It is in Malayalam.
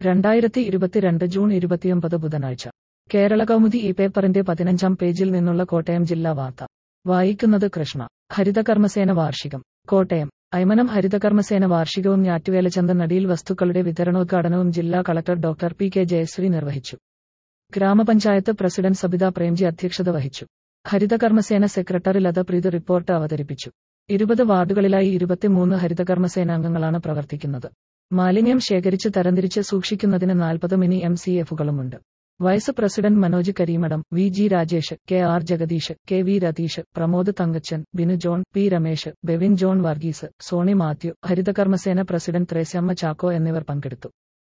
രണ്ടായിരത്തി ഇരുപത്തിരണ്ട് ജൂൺ ഇരുപത്തിയൊമ്പത് ബുധനാഴ്ച കേരള കൗമുദി ഈ പേപ്പറിന്റെ പതിനഞ്ചാം പേജിൽ നിന്നുള്ള കോട്ടയം ജില്ലാ വാർത്ത വായിക്കുന്നത് കൃഷ്ണ ഹരിതകർമ്മസേന വാർഷികം കോട്ടയം ഐമനം ഹരിതകർമ്മസേന വാർഷികവും ഞാറ്റുവേലചന്ത നടിയിൽ വസ്തുക്കളുടെ വിതരണോദ്ഘാടനവും ജില്ലാ collector doctor P K Jayasree നിർവഹിച്ചു ഗ്രാമപഞ്ചായത്ത് പ്രസിഡന്റ് സബിത പ്രേംജി അധ്യക്ഷത വഹിച്ചു ഹരിതകർമ്മസേന സെക്രട്ടറി ലത പ്രീത് റിപ്പോർട്ട് അവതരിപ്പിച്ചു ഇരുപത് വാർഡുകളിലായി ഇരുപത്തിമൂന്ന് ഹരിതകർമ്മസേനാംഗങ്ങളാണ് പ്രവർത്തിക്കുന്നത് മാലിന്യം ശേഖരിച്ച് തരംതിരിച്ച് സൂക്ഷിക്കുന്നതിന് നാൽപ്പത് മിനി എം സി എഫുകളുമുണ്ട് vice president Manoj Kareemadom V G Rajesh K R Jagadeesh K V Ratheesh Pramod Thankachan Binu John P Ramesh Bevin John Varghese Soni Mathew ഹരിതകർമ്മസേന പ്രസിഡന്റ് ത്രേസ്യമ്മ ചാക്കോ എന്നിവർ പങ്കെടുത്തു